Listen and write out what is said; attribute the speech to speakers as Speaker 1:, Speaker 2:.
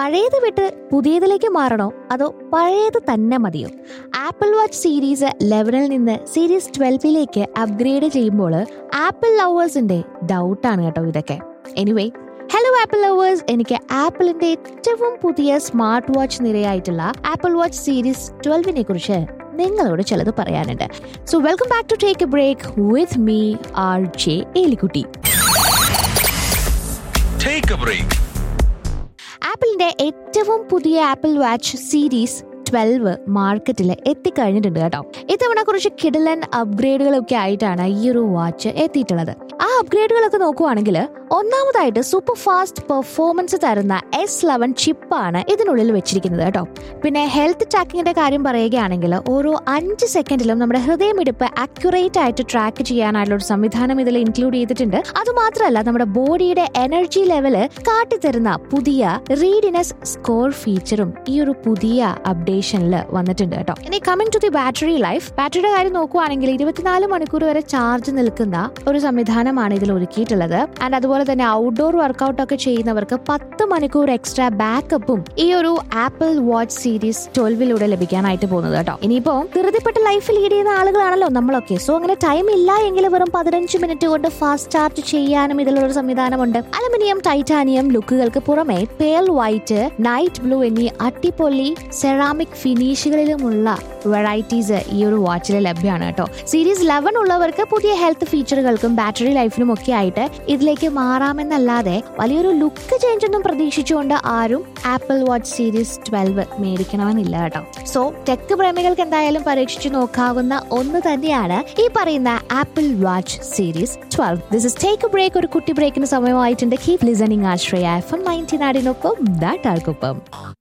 Speaker 1: പഴയത് വിട്ട് പുതിയതിലേക്ക് മാറണോ അതോ പഴയത് തന്നെ മതിയോ ആപ്പിൾ വാച്ച് സീരീസ് ലെവനിൽ നിന്ന് സീരീസ് ട്വൽവിലേക്ക് അപ്ഗ്രേഡ് ചെയ്യുമ്പോൾ ആപ്പിൾ ലവേഴ്സിന്റെ ഡൗട്ടാണ് കേട്ടോ ഇതൊക്കെ എനിവേ ഹലോ ആപ്പിൾ ലവേഴ്സ് എനിക്ക് ആപ്പിളിന്റെ ഏറ്റവും പുതിയ സ്മാർട്ട് വാച്ച് നിരയായിട്ടുള്ള ആപ്പിൾ വാച്ച് സീരീസ് ട്വൽവിനെ കുറിച്ച് നിങ്ങളോട് ചിലത് പറയാനുണ്ട് so welcome back to take a break with me R J Elikkutty
Speaker 2: Take a break.
Speaker 1: ആപ്പിളിന്റെ ഏറ്റവും പുതിയ ആപ്പിൾ വാച്ച് സീരീസ് ട്വൽവ് മാർക്കറ്റിൽ എത്തിക്കഴിഞ്ഞിട്ടുണ്ട് കേട്ടോ ഇത്തവണ കുറച്ച് കിടലൻ അപ്ഗ്രേഡുകളൊക്കെ ആയിട്ടാണ് ഈ ഒരു വാച്ച് എത്തിയിട്ടുള്ളത് ആ അപ്ഗ്രേഡുകളൊക്കെ നോക്കുവാണെങ്കിൽ ഒന്നാമതായിട്ട് സൂപ്പർ ഫാസ്റ്റ് പെർഫോമൻസ് തരുന്ന എസ് ലെവൻ ചിപ്പാണ് ഇതിനുള്ളിൽ വെച്ചിരിക്കുന്നത് കേട്ടോ പിന്നെ ഹെൽത്ത് ട്രാക്കിങ്ങിന്റെ കാര്യം പറയുകയാണെങ്കിൽ ഓരോ അഞ്ച് സെക്കൻഡിലും നമ്മുടെ ഹൃദയമിടിപ്പ് അക്യുറേറ്റ് ആയിട്ട് ട്രാക്ക് ചെയ്യാനായിട്ടുള്ള ഒരു സംവിധാനം ഇതിൽ ഇൻക്ലൂഡ് ചെയ്തിട്ടുണ്ട് അതുമാത്രമല്ല നമ്മുടെ ബോഡിയുടെ എനർജി ലെവല് കാട്ടിത്തരുന്ന പുതിയ റീഡിനെസ് സ്കോർ ഫീച്ചറും ഈ ഒരു പുതിയ അപ്ഡേഷനിൽ വന്നിട്ടുണ്ട് കേട്ടോ ഇനി coming to the battery life ബാറ്ററിയുടെ കാര്യം നോക്കുവാണെങ്കിൽ ഇരുപത്തിനാല് മണിക്കൂർ വരെ ചാർജ് നിൽക്കുന്ന ഒരു സംവിധാനമാണ് ഇതിൽ ഒരുക്കിയിട്ടുള്ളത് ആൻഡ് അതുപോലെ തന്നെ ഔട്ട്ഡോർ വർക്കൗട്ട് ഒക്കെ ചെയ്യുന്നവർക്ക് പത്ത് മണിക്കൂർ എക്സ്ട്രാ ബാക്കപ്പും ഈ ഒരു ആപ്പിൾ വാച്ച് സീരീസ് ട്വൽവിലൂടെ ലഭിക്കാനായിട്ട് പോകുന്നത് കേട്ടോ ഇനിയിപ്പോ ധൃതിപ്പെട്ട ലൈഫ് ലീഡ് ചെയ്യുന്ന ആളുകളാണല്ലോ നമ്മളൊക്കെ സോ അങ്ങനെ ടൈം ഇല്ല എങ്കിൽ വെറും പതിനഞ്ച് മിനിറ്റ് കൊണ്ട് ഫാസ്റ്റ് ചാർജ് ചെയ്യാനും ഇതിലൊരു സംവിധാനമുണ്ട് അലുമിനിയം ടൈറ്റാനിയം ലുക്കുകൾക്ക് പുറമെ പേൾ വൈറ്റ് നൈറ്റ് ബ്ലൂ എന്നീ അട്ടിപ്പൊള്ളി സെറാമിക് ഫിനിഷുകളിലുമുള്ള വെറൈറ്റീസ് ഈ ഒരു വാച്ചിൽ ലഭ്യമാണ് കേട്ടോ സീരീസ് ലെവൻ ഉള്ളവർക്ക് പുതിയ ഹെൽത്ത് ഫീച്ചറുകൾക്കും ബാറ്ററി ലൈഫിനും ഒക്കെ ആയിട്ട് ഇതിലേക്ക് മാറാമെന്നല്ലാതെ വലിയൊരു ലുക്ക് ചേഞ്ച് ഒന്നും പ്രതീക്ഷിച്ചുകൊണ്ട് ആരും ആപ്പിൾ വാച്ച് സീരീസ് ട്വൽവ് മേടിക്കണമെന്നില്ല കേട്ടോ സോ ടെക് പ്രേമികൾക്ക് എന്തായാലും പരീക്ഷിച്ചു നോക്കാവുന്ന ഒന്ന് തന്നെയാണ് ഈ പറയുന്ന Apple watch series twelve this is take break ഒരു കുട്ടി ബ്രേക്കിന് സമയമായിട്ടുണ്ട് keep listening Ashraya F M nineteen ആടിനൊപ്പം ദാറ്റ് ആൾക്കൊപ്പം